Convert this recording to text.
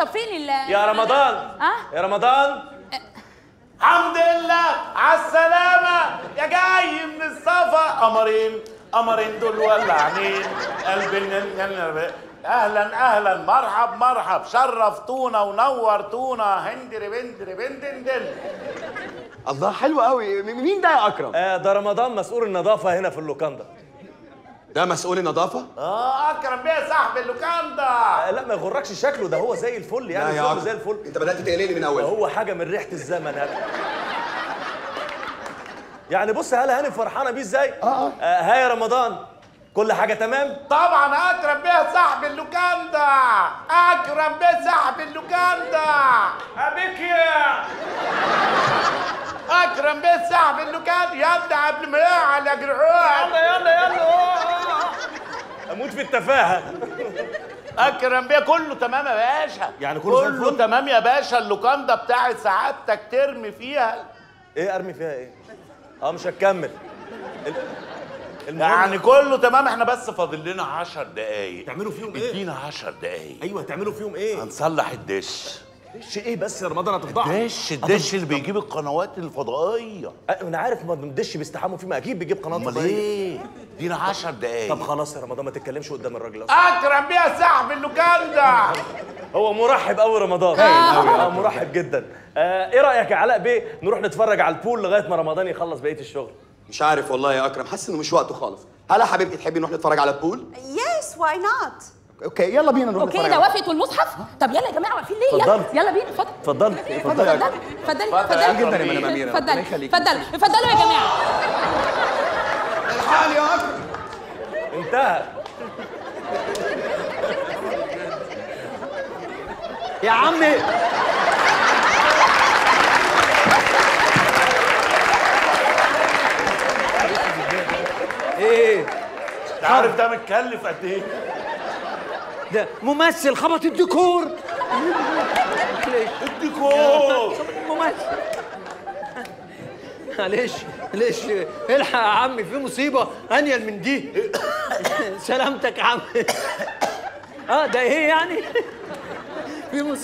طب فين ال يا رمضان اه يا رمضان الحمد لله على السلامة يا جاي من الصفا قمرين قمرين دول ولعانين قلب النن- اهلا اهلا مرحب مرحب شرفتونا ونورتونا هندري بندري بندندن الله حلو قوي م- مين ده يا اكرم آه ده رمضان مسؤول النظافه هنا في اللوكاندا ده مسؤول النظافه اه اكرم بيه صاحب اللوكاندا آه لا ما يغركش شكله ده هو زي الفل لا يعني يا شغله أكرم. زي الفل انت بدات تقلقني من اول هو حاجه من ريحه الزمن هذا يعني بص هلا هاني فرحانه بيه ازاي اه اه ها يا رمضان كل حاجه تمام طبعا اكرم بيه صاحب اللوكاندا اكرم بيه صاحب اللوكاندا ابيك يا اكرم بيه صاحب اللوكاندا يلا قبل ما يقع يا جرعان يلا يلا يلا اموت في التفاهه اكرم بيه كله تمام يا باشا يعني كله زي كله الفل؟ تمام يا باشا اللوكاندا بتاعت سعادتك ترمي فيها ايه ارمي فيها ايه اه مش هتكمل ال- المهم يعني كله تمام احنا بس فاضل لنا 10 دقايق تعملوا فيهم ايه ادينا 10 دقايق ايوه تعملوا فيهم ايه هنصلح الدش دش ايه بس يا رمضان هتفضحني دش الدش اللي بيجيب القنوات الفضائيه أه، انا عارف ما الدش بيستحموا فيه ما اكيد بيجيب قناه امال فضائية. ايه ادينا 10 دقايق طب خلاص يا رمضان ما تتكلمش قدام الراجل ده. اكرم بيه صاحب اللوكاندا هو مرحب قوي رمضان اه مرحب جدا آه ايه رايك يا علاء بيه نروح نتفرج على البول لغايه ما رمضان يخلص بقيه الشغل مش عارف والله يا اكرم حاسس انه مش وقته خالص هلا حبيبتي تحبي نروح نتفرج على البول Yes, why not? اوكي يلا بينا نروح اوكي نتفرج ده على وافقت والمصحف طب يلا يا جماعه واقفين ليه يلا اتفضلي. يلا بينا اتفضل اتفضل اتفضل اتفضلي اتفضلي اتفضلي جدا يا مدام اميره اتفضلي ربنا يخليك. اتفضلي اتفضلوا يا جماعه الحقني يا اكرم انتهى يا عمي ايه انت عارف ده متكلف قد ايه ده ممثل خبط الديكور الديكور ممثل معلش معلش الحق يا عمي في مصيبه انيل من دي سلامتك يا عمي اه ده ايه يعني في مصيبه